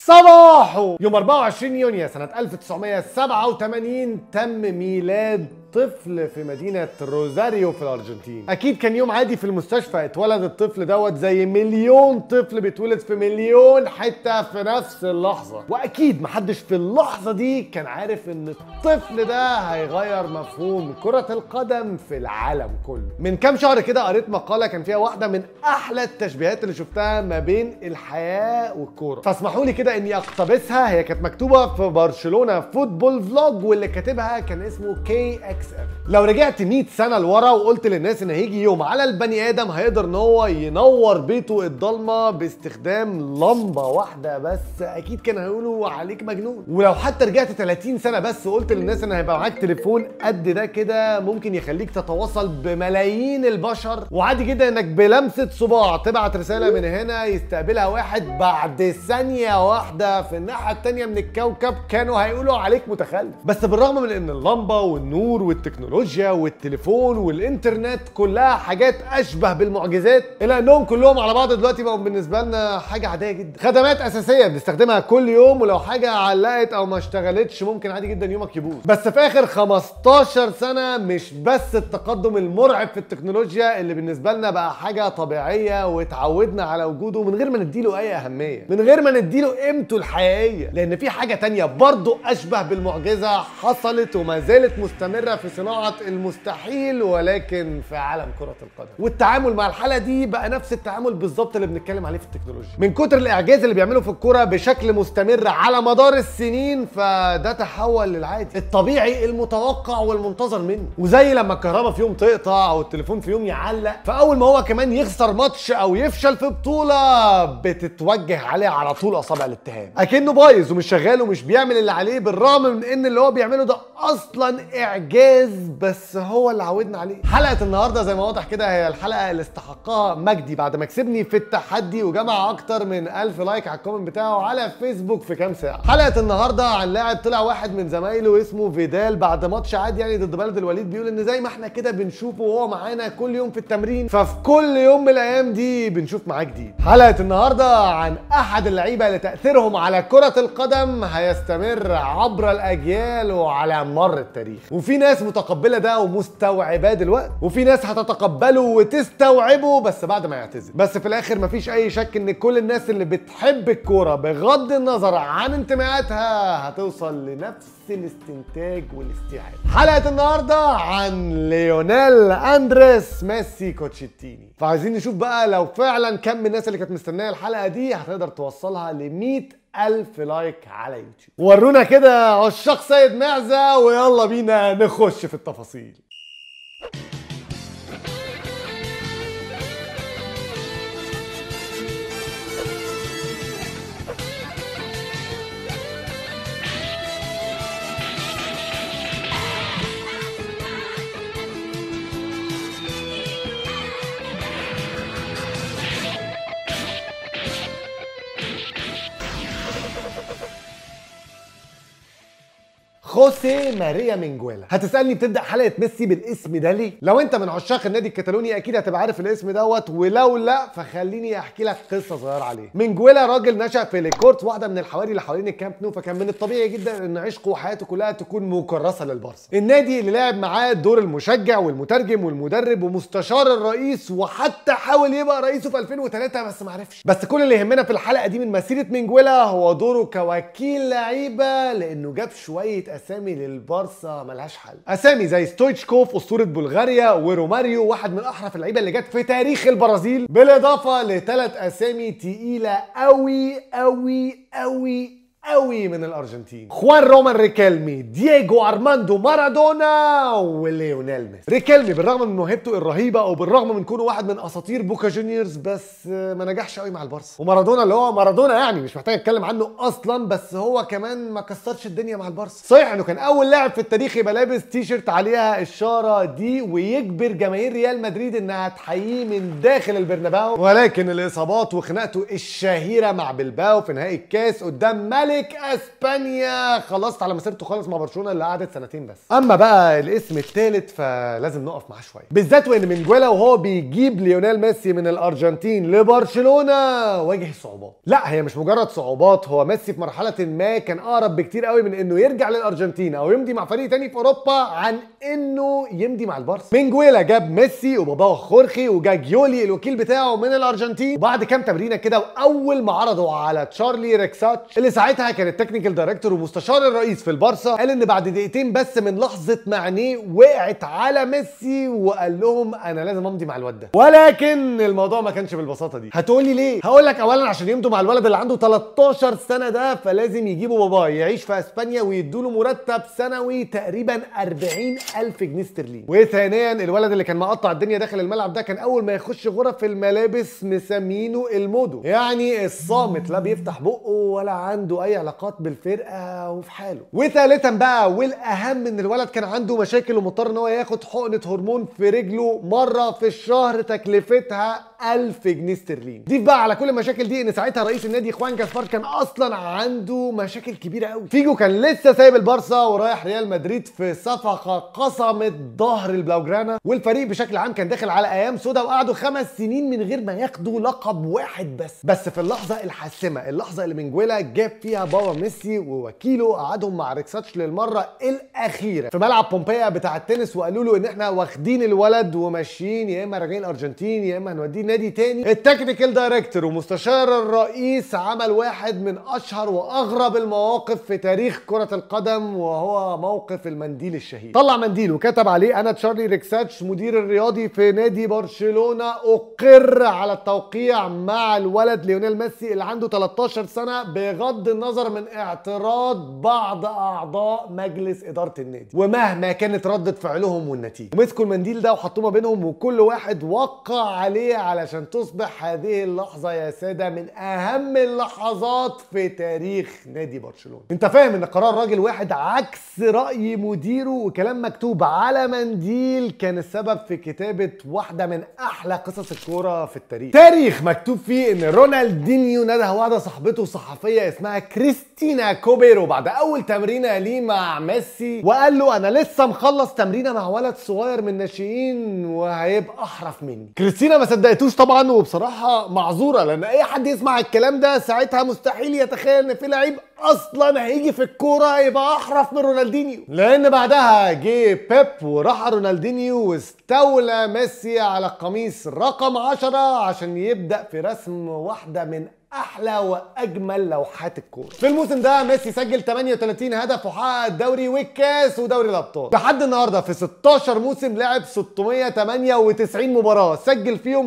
صباحو يوم 24 يونيو سنة 1987 تم ميلاد طفل في مدينة روزاريو في الأرجنتين أكيد كان يوم عادي في المستشفى اتولد الطفل دوت زي مليون طفل بيتولد في مليون حتة في نفس اللحظة وأكيد محدش في اللحظة دي كان عارف إن الطفل ده هيغير مفهوم كرة القدم في العالم كله من كام شهر كده قريت مقالة كان فيها واحدة من أحلى التشبيهات اللي شفتها ما بين الحياة والكورة فاسمحوا لي كده إني أقتبسها هي كانت مكتوبة في برشلونة فوتبول فلوج واللي كاتبها كان اسمه كي اكس اف لو رجعت 100 سنة لورا وقلت للناس إن هيجي يوم على البني آدم هيقدر إن هو ينور بيته الضلمة باستخدام لمبة واحدة بس أكيد كانوا هيقولوا عليك مجنون ولو حتى رجعت 30 سنة بس وقلت للناس إن هيبقى معاك تليفون قد ده كده ممكن يخليك تتواصل بملايين البشر وعادي جدا إنك بلمسة صباع تبعت رسالة من هنا يستقبلها واحد بعد ثانية واحدة في الناحية التانية من الكوكب كانوا هيقولوا عليك متخلف بس بالرغم من إن اللمبة والنور والتكنولوجيا والتليفون والإنترنت كلها حاجات أشبه بالمعجزات إلا إنهم كلهم على بعض دلوقتي بقوا بالنسبة لنا حاجة عادية جدا خدمات أساسية بنستخدمها كل يوم ولو حاجة علقت أو ما اشتغلتش ممكن عادي جدا يومك يبوظ بس في آخر 15 سنة مش بس التقدم المرعب في التكنولوجيا اللي بالنسبة لنا بقى حاجة طبيعية واتعودنا على وجوده من غير ما نديله أي أهمية من غير ما نديله قيمته الحقيقية لأن في حاجة تانية برضه أشبه بالمعجزة حصلت وما زالت مستمرة في صناعة المستحيل ولكن في عالم كرة القدم والتعامل مع الحالة دي بقى نفس التعامل بالظبط اللي بنتكلم عليه في التكنولوجيا من كتر الإعجاز اللي بيعمله في الكرة بشكل مستمر على مدار السنين فده تحول للعادي الطبيعي المتوقع والمنتظر منه وزي لما الكهرباء في يوم تقطع او التليفون في يوم يعلق فاول ما هو كمان يخسر ماتش او يفشل في بطوله بتتوجه عليه على طول اصابع الاتهام اكنه بايظ ومش شغال ومش بيعمل اللي عليه بالرغم من ان اللي هو بيعمله ده اصلا اعجاز بس هو اللي عودنا عليه حلقه النهارده زي ما واضح كده هي الحلقه اللي استحقها مجدي بعد ما كسبني في التحدي وجمع اكتر من 1000 لايك على الكومنت بتاعه على فيسبوك في كام ساعه حلقه النهارده عن لاعب طلع واحد من زمايله اسمه فيدال بعد ماتش عادي يعني ضد بلد الوليد بيقول ان زي ما احنا كده بنشوفه وهو معانا كل يوم في التمرين ففي كل يوم من الايام دي بنشوف معاه جديد حلقه النهارده عن احد اللعيبه اللي تاثيرهم على كره القدم هيستمر عبر الاجيال وعلى مر التاريخ وفي ناس متقبله ده ومستوعباه دلوقتي وفي ناس هتتقبله وتستوعبه بس بعد ما يعتزل بس في الاخر مفيش اي شك ان كل الناس اللي بتحب الكوره بغض النظر عن انتماءاتها هتوصل لنفس الاستنتاج والاستيعاب حلقه النهارده عن ليونيل اندريس ميسي كوتشيتيني فعايزين نشوف بقى لو فعلا كم من الناس اللي كانت مستنيه الحلقه دي هتقدر توصلها ل ألف لايك على يوتيوب ورونا كده عشاق سيد معزة ويلا بينا نخش في التفاصيل خوسيه ماريا مينجويلا هتسالني بتبدا حلقه ميسي بالاسم ده ليه لو انت من عشاق النادي الكتالوني اكيد هتبقى عارف الاسم دوت ولو لا فخليني احكي لك قصه صغيره عليه مينجويلا راجل نشا في ليكورت واحده من الحواري اللي حوالين الكامب نو فكان من الطبيعي جدا ان عشقه وحياته كلها تكون مكرسه للبارسا النادي اللي لعب معاه دور المشجع والمترجم والمدرب ومستشار الرئيس وحتى حاول يبقى رئيسه في 2003 بس ما عرفش بس كل اللي يهمنا في الحلقه دي من مسيره مينجويلا هو دوره كوكيل لعيبه لانه جاب شويه اسامي للبارسا ملهاش حل اسامي زي ستويتشكوف اسطوره بلغاريا وروماريو واحد من احرف اللعيبه اللي جت في تاريخ البرازيل بالاضافه لثلاث اسامي تقيله قوي قوي قوي قوي من الارجنتين خوان رومان ريكيلمي دييجو ارماندو مارادونا وليونيل ميسي ريكيلمي بالرغم من موهبته الرهيبه وبالرغم من كونه واحد من اساطير بوكا جونيورز بس ما نجحش قوي مع البارسا ومارادونا اللي هو مارادونا يعني مش محتاج اتكلم عنه اصلا بس هو كمان ما كسرش الدنيا مع البارسا صحيح انه كان اول لاعب في التاريخ يبقى لابس تي شيرت عليها الشاره دي ويجبر جماهير ريال مدريد انها تحييه من داخل البرناباو ولكن الاصابات وخناقته الشهيره مع بلباو في نهائي الكاس قدام مالك ملك اسبانيا خلصت على مسيرته خالص مع برشلونه اللي قعدت سنتين بس اما بقى الاسم الثالث فلازم نقف معاه شويه بالذات وان منجويلا وهو بيجيب ليونيل ميسي من الارجنتين لبرشلونه واجه صعوبات لا هي مش مجرد صعوبات هو ميسي في مرحله ما كان اقرب بكتير قوي من انه يرجع للارجنتين او يمضي مع فريق تاني في اوروبا عن انه يمضي مع البارسا منجويلا جاب ميسي وباباه خورخي وجاجيولي الوكيل بتاعه من الارجنتين وبعد كام تمرينه كده واول ما عرضوا على تشارلي ريكساتش اللي ساعتها كان التكنيكال دايركتور ومستشار الرئيس في البارسا قال ان بعد دقيقتين بس من لحظه ما عينيه وقعت على ميسي وقال لهم انا لازم امضي مع الواد ده ولكن الموضوع ما كانش بالبساطه دي هتقولي ليه هقول لك اولا عشان يمضوا مع الولد اللي عنده 13 سنه ده فلازم يجيبوا باباه يعيش في اسبانيا ويدوا له مرتب سنوي تقريبا 40 الف جنيه استرليني وثانيا الولد اللي كان مقطع الدنيا داخل الملعب ده كان اول ما يخش غرف الملابس مسمينه المودو يعني الصامت لا بيفتح بقه ولا عنده اي علاقات بالفرقه وفي حاله وثالثا بقى والاهم ان الولد كان عنده مشاكل ومضطر ان هو ياخد حقنه هرمون في رجله مره في الشهر تكلفتها 1000 جنيه استرليني ضيف بقى على كل المشاكل دي ان ساعتها رئيس النادي خوان جاسبار كان اصلا عنده مشاكل كبيره قوي فيجو كان لسه سايب البارسا ورايح ريال مدريد في صفقه قصمت ظهر البلاوجرانا والفريق بشكل عام كان داخل على ايام سودا وقعدوا خمس سنين من غير ما ياخدوا لقب واحد بس بس في اللحظه الحاسمه اللحظه اللي منجويلا جاب فيها بابا ميسي ووكيله قعدهم مع ريكساتش للمره الاخيره في ملعب بومبيا بتاع التنس وقالوا له ان احنا واخدين الولد وماشيين يا اما راجعين الارجنتين يا اما هنوديه نادي تاني التكنيكال دايركتور ومستشار الرئيس عمل واحد من اشهر واغرب المواقف في تاريخ كره القدم وهو موقف المنديل الشهير طلع منديل وكتب عليه انا تشارلي ريكساتش مدير الرياضي في نادي برشلونه اقر على التوقيع مع الولد ليونيل ميسي اللي عنده 13 سنه بغض النظر من اعتراض بعض اعضاء مجلس اداره النادي ومهما كانت رده فعلهم والنتيجه ومسكوا المنديل ده وحطوه ما بينهم وكل واحد وقع عليه علشان تصبح هذه اللحظه يا ساده من اهم اللحظات في تاريخ نادي برشلونه انت فاهم ان قرار راجل واحد عكس راي مديره وكلام مكتوب على منديل كان السبب في كتابه واحده من احلى قصص الكوره في التاريخ تاريخ مكتوب فيه ان رونالدينيو نده واحده صاحبته صحفيه اسمها كريستينا كوبيرو بعد اول تمرينه ليه مع ميسي وقال له انا لسه مخلص تمرينه مع ولد صغير من الناشئين وهيبقى احرف مني كريستينا ما صدقتوش طبعا وبصراحه معذوره لان اي حد يسمع الكلام ده ساعتها مستحيل يتخيل ان في لعيب اصلا هيجي في الكوره يبقى احرف من رونالدينيو لان بعدها جه بيب وراح رونالدينيو واستولى ميسي على قميص رقم 10 عشان يبدا في رسم واحده من احلى واجمل لوحات الكوره في الموسم ده ميسي سجل 38 هدف وحقق الدوري والكاس ودوري الابطال لحد النهارده في 16 موسم لعب 698 مباراه سجل فيهم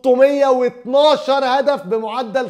612 هدف بمعدل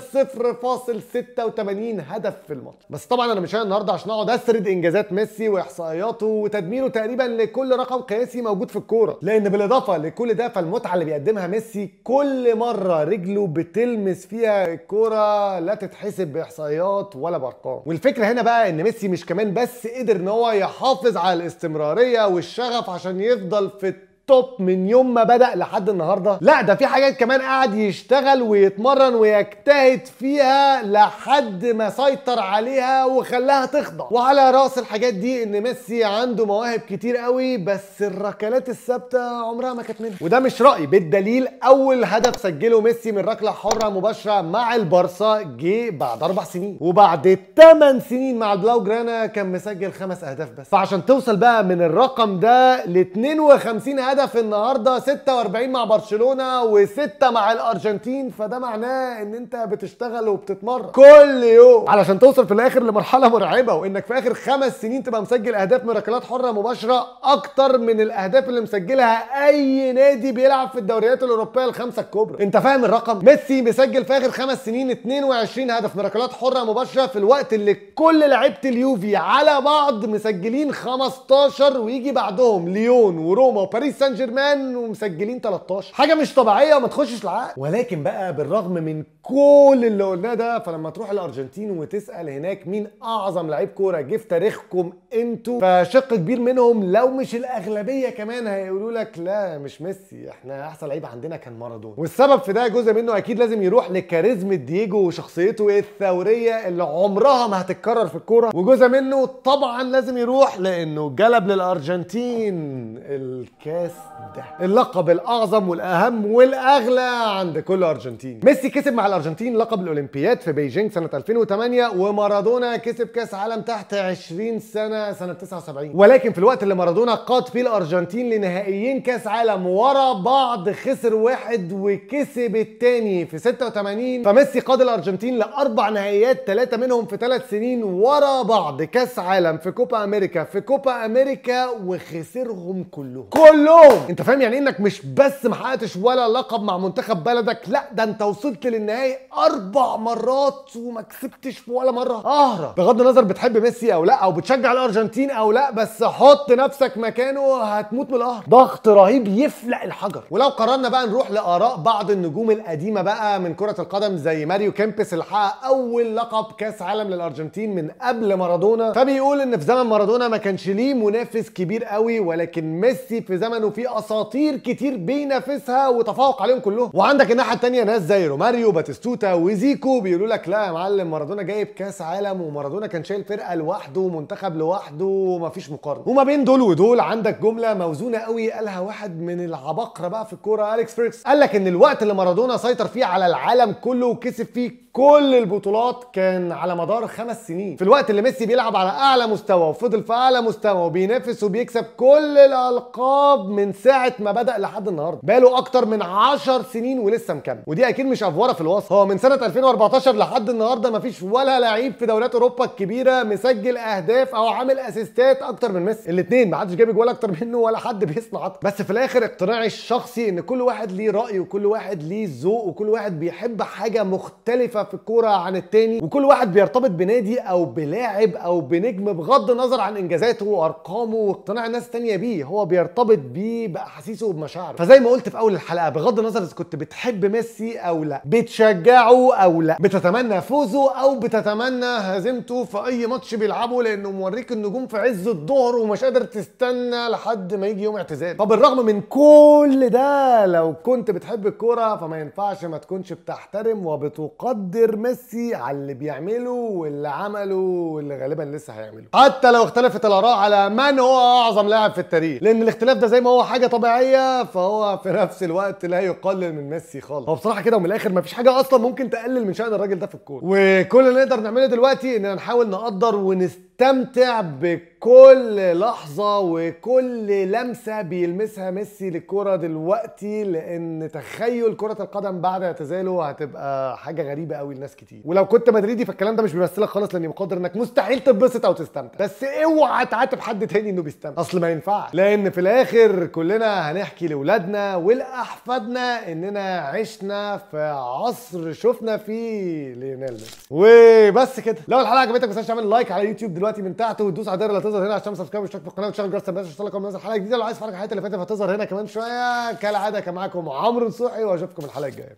0.86 هدف في الماتش بس طبعا انا مش هنا النهارده عشان اقعد اسرد انجازات ميسي واحصائياته وتدميره تقريبا لكل رقم قياسي موجود في الكوره لان بالاضافه لكل ده فالمتعه اللي بيقدمها ميسي كل مره رجله بتلمس فيها الكوره لا تتحسب باحصائيات ولا بارقام والفكره هنا بقى ان ميسي مش كمان بس قدر ان هو يحافظ على الاستمراريه والشغف عشان يفضل في توب من يوم ما بدأ لحد النهارده لا ده في حاجات كمان قاعد يشتغل ويتمرن ويجتهد فيها لحد ما سيطر عليها وخلاها تخضع وعلى راس الحاجات دي ان ميسي عنده مواهب كتير قوي بس الركلات الثابته عمرها ما كانت منها وده مش رايي بالدليل اول هدف سجله ميسي من ركله حره مباشره مع البارسا جه بعد اربع سنين وبعد 8 سنين مع البلاو جرانا كان مسجل خمس اهداف بس فعشان توصل بقى من الرقم ده ل 52 هدف النهارده 46 مع برشلونه وستة مع الارجنتين فده معناه ان انت بتشتغل وبتتمرن كل يوم علشان توصل في الاخر لمرحله مرعبه وانك في اخر خمس سنين تبقى مسجل اهداف من ركلات حره مباشره اكتر من الاهداف اللي مسجلها اي نادي بيلعب في الدوريات الاوروبيه الخمسه الكبرى انت فاهم الرقم ميسي مسجل في اخر خمس سنين 22 هدف من ركلات حره مباشره في الوقت اللي كل لعيبه اليوفي على بعض مسجلين 15 ويجي بعدهم ليون وروما وباريس سان جيرمان ومسجلين 13 حاجه مش طبيعيه وما تخشش العقل ولكن بقى بالرغم من كل اللي قلناه ده فلما تروح الارجنتين وتسال هناك مين اعظم لعيب كوره جه في تاريخكم انتوا فشق كبير منهم لو مش الاغلبيه كمان هيقولوا لك لا مش ميسي احنا احسن لعيب عندنا كان مارادونا والسبب في ده جزء منه اكيد لازم يروح لكاريزما دييجو وشخصيته الثوريه اللي عمرها ما هتتكرر في الكوره وجزء منه طبعا لازم يروح لانه جلب للارجنتين الكاس ده اللقب الاعظم والاهم والاغلى عند كل ارجنتيني ميسي كسب مع الارجنتين لقب الاولمبياد في بيجينج سنه 2008 ومارادونا كسب كاس عالم تحت 20 سنه سنه 79 ولكن في الوقت اللي مارادونا قاد فيه الارجنتين لنهائيين كاس عالم ورا بعض خسر واحد وكسب التاني في 86 فميسي قاد الارجنتين لاربع نهائيات ثلاثه منهم في ثلاث سنين ورا بعض كاس عالم في كوبا امريكا في كوبا امريكا وخسرهم كلهم كلهم انت فاهم يعني انك مش بس ما حققتش ولا لقب مع منتخب بلدك لا ده انت وصلت للنهائي اربع مرات وما كسبتش في ولا مره اهرب بغض النظر بتحب ميسي او لا او بتشجع الارجنتين او لا بس حط نفسك مكانه هتموت من القهر ضغط رهيب يفلق الحجر ولو قررنا بقى نروح لاراء بعض النجوم القديمه بقى من كره القدم زي ماريو كيمبس اللي حقق اول لقب كاس عالم للارجنتين من قبل مارادونا فبيقول ان في زمن مارادونا ما كانش ليه منافس كبير قوي ولكن ميسي في زمنه في اساطير كتير بينافسها وتفوق عليهم كلهم وعندك الناحيه الثانيه ناس زي روماريو باتيستوتا وزيكو بيقولوا لك لا يا معلم مارادونا جايب كاس عالم ومارادونا كان شايل فرقه لوحده ومنتخب لوحده ومفيش مقارنه وما بين دول ودول عندك جمله موزونه قوي قالها واحد من العباقره بقى في الكوره اليكس فيركس قال لك ان الوقت اللي مارادونا سيطر فيه على العالم كله وكسب فيه كل البطولات كان على مدار خمس سنين في الوقت اللي ميسي بيلعب على اعلى مستوى وفضل في اعلى مستوى وبينافس وبيكسب كل الالقاب من ساعه ما بدا لحد النهارده بقاله اكتر من 10 سنين ولسه مكمل ودي اكيد مش افوره في الوصف هو من سنه 2014 لحد النهارده مفيش ولا لعيب في دوريات اوروبا الكبيره مسجل اهداف او عامل اسيستات اكتر من ميسي الاثنين ما حدش جاب جوال اكتر منه ولا حد بيصنع اكتر بس في الاخر اقتناعي الشخصي ان كل واحد ليه راي وكل واحد ليه ذوق وكل واحد بيحب حاجه مختلفه في الكوره عن التاني وكل واحد بيرتبط بنادي او بلاعب او بنجم بغض النظر عن انجازاته وارقامه واقتناع الناس التانيه بيه هو بيرتبط بيه باحاسيسه وبمشاعره فزي ما قلت في اول الحلقه بغض النظر اذا كنت بتحب ميسي او لا بتشجعه او لا بتتمنى فوزه او بتتمنى هزيمته في اي ماتش بيلعبه لانه موريك النجوم في عز الظهر ومش قادر تستنى لحد ما يجي يوم اعتزال فبالرغم من كل ده لو كنت بتحب الكوره فما ينفعش ما تكونش بتحترم وبتقدر ميسي على اللي بيعمله واللي عمله واللي غالبا لسه هيعمله حتى لو اختلفت الاراء على من هو اعظم لاعب في التاريخ لان الاختلاف ده زي ما هو حاجه طبيعيه فهو في نفس الوقت لا يقلل من ميسي خالص هو بصراحه كده ومن الاخر ما فيش حاجه اصلا ممكن تقلل من شان الراجل ده في الكوره وكل اللي نقدر نعمله دلوقتي اننا نحاول نقدر ونستمتع بكل لحظه وكل لمسه بيلمسها ميسي للكوره دلوقتي لان تخيل كره القدم بعد اعتزاله هتبقى حاجه غريبه قوي لناس كتير ولو كنت مدريدي فالكلام ده مش بيمثلك خالص لاني مقدر انك مستحيل تتبسط او تستمتع بس اوعى تعاتب حد تاني انه بيستمتع اصل ما ينفعش لان في الاخر كلنا هنحكي لاولادنا ولاحفادنا اننا عشنا في عصر شفنا فيه ليونيل ميسي وبس كده لو الحلقه عجبتك ما تنساش تعمل لايك على يوتيوب دلوقتي من تحت وتدوس على الدايره اللي هتظهر هنا عشان سبسكرايب واشتراك في القناه وتشغل جرس التنبيهات عشان توصلك منزل حلقه جديده لو عايز تتفرج على الحلقات اللي فاتت هتظهر هنا كمان شويه كالعاده كان معاكم عمرو نصوحي واشوفكم الحلقه الجايه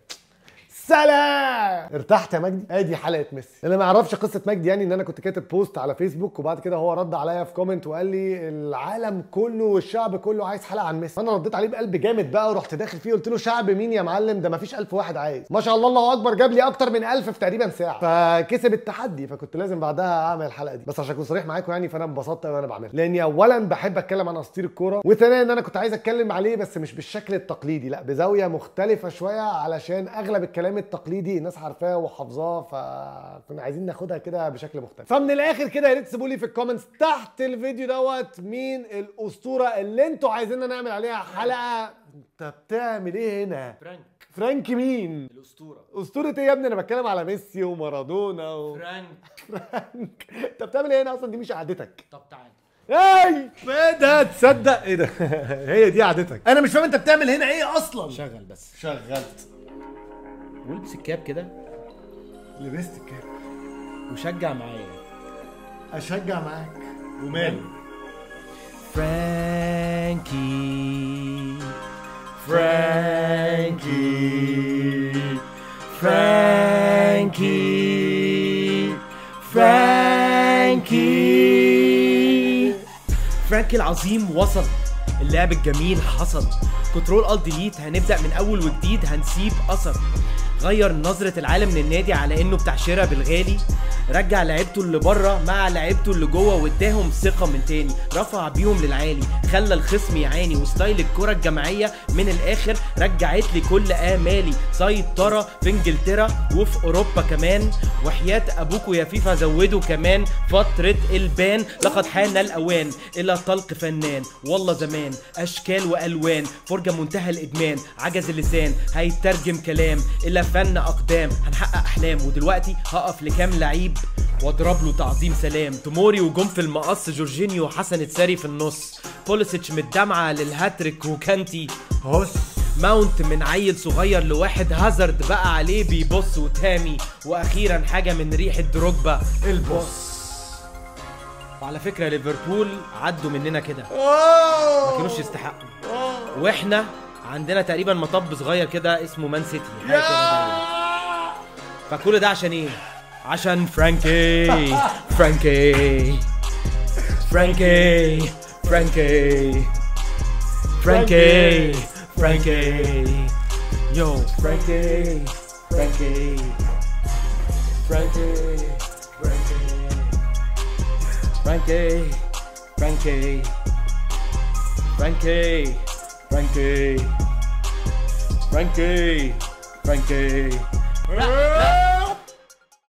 سلام ارتحت يا مجدي ادي حلقه ميسي اللي ما يعرفش قصه مجدي يعني ان انا كنت كاتب بوست على فيسبوك وبعد كده هو رد عليا في كومنت وقال لي العالم كله والشعب كله عايز حلقه عن ميسي فانا رديت عليه بقلب جامد بقى ورحت داخل فيه قلت له شعب مين يا معلم ده ما فيش ألف واحد عايز ما شاء الله الله اكبر جاب لي اكتر من ألف في تقريبا ساعه فكسب التحدي فكنت لازم بعدها اعمل الحلقه دي بس عشان اكون صريح معاكم يعني فانا انبسطت وانا بعملها لاني اولا بحب اتكلم عن اساطير الكوره وثانيا ان انا كنت عايز اتكلم عليه بس مش بالشكل التقليدي لا بزاويه مختلفه شويه علشان اغلب الكلام التقليدي الناس عارفاه وحافظاه فكنا عايزين ناخدها كده بشكل مختلف فمن الاخر كده يا ريت تسيبوا لي في الكومنتس تحت الفيديو دوت مين الاسطوره اللي انتوا عايزيننا نعمل عليها حلقه انت بتعمل ايه هنا فرانك فرانك مين الاسطوره اسطوره ايه يا ابني انا بتكلم على ميسي ومارادونا و... فرانك فرانك انت بتعمل ايه هنا اصلا دي مش قعدتك طب تعال اي ايه ده تصدق ايه ده هي دي قعدتك انا مش فاهم انت بتعمل هنا ايه اصلا شغل بس شغلت والبس الكاب كده لبست الكاب وشجع معايا اشجع معاك وماله فرانكي فرانكي فرانكي فرانكي فرانكي العظيم وصل اللعب الجميل حصل كنترول الت ديليت هنبدا من اول وجديد هنسيب اثر غير نظرة العالم للنادي على انه بتاع شراء بالغالي رجع لعيبته اللي بره مع لعيبته اللي جوه واداهم ثقة من تاني رفع بيهم للعالي خلى الخصم يعاني وستايل الكرة الجماعية من الاخر رجعت لي كل امالي سيطرة في انجلترا وفي اوروبا كمان وحياة ابوكوا يا فيفا زودوا كمان فترة البان لقد حان الاوان الى طلق فنان والله زمان اشكال والوان فرجة منتهى الادمان عجز اللسان هيترجم كلام الى فن اقدام هنحقق احلام ودلوقتي هقف لكام لعيب واضرب له تعظيم سلام توموري وجم في المقص جورجينيو وحسن الساري في النص بوليسيتش من الدمعة للهاتريك وكانتي هوس ماونت من عيل صغير لواحد هازارد بقى عليه بيبص وتامي واخيرا حاجه من ريحه دروجبا البوس وعلى فكره ليفربول عدوا مننا كده ما كانوش يستحقوا واحنا عندنا تقريبا مطب صغير كده اسمه مان سيتي حاجه كده زي- فكل ده عشان ايه عشان فرانكي فرانكي فرانكي فرانكي فرانكي فرانكي يو فرانكي فرانكي فرانكي فرانكي فرانكي فرانكي فرانكي فرانكي فرانكي فرانكي